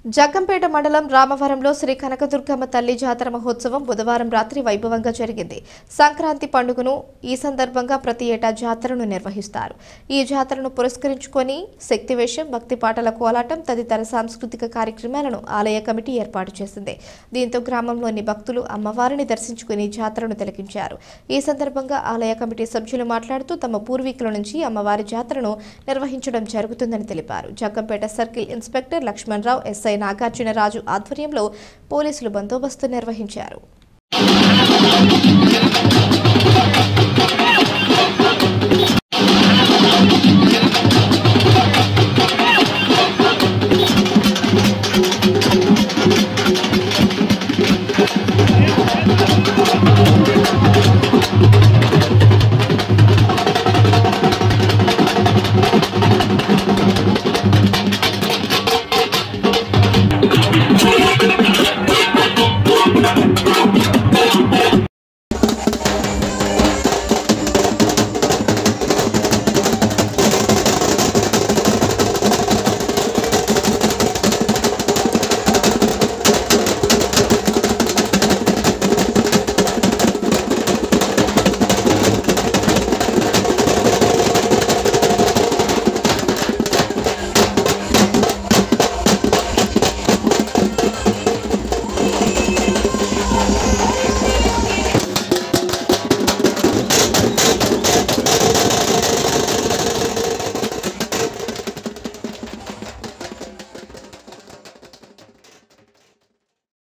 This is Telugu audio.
జగ్గంపేట మండలం రామవరంలో శ్రీ కనకదుర్గమ్మ తల్లి జాతర మహోత్సవం బుధవారం రాత్రి వైభవంగా జరిగింది సంక్రాంతి పండుగను ఈ సందర్భంగా ప్రతి ఏటా జాతరను నిర్వహిస్తారు ఈ జాతరను పురస్కరించుకొని శక్తివేషం భక్తి పాటల కోలాటం తదితర సాంస్కృతిక కార్యక్రమాలను ఆలయ కమిటీ ఏర్పాటు చేసింది దీంతో గ్రామంలోని భక్తులు అమ్మవారిని దర్శించుకుని జాతరను తిలకించారు ఈ సందర్భంగా ఆలయ కమిటీ సభ్యులు మాట్లాడుతూ తమ పూర్వీకుల నుంచి అమ్మవారి జాతరను నిర్వహించడం జరుగుతుందని తెలిపారు Jaggampeta circle inspector Lakshmanarao SI Nagarjunaraju ఆధ్వర్యంలో పోలీసులు బందోబస్తు నిర్వహించారు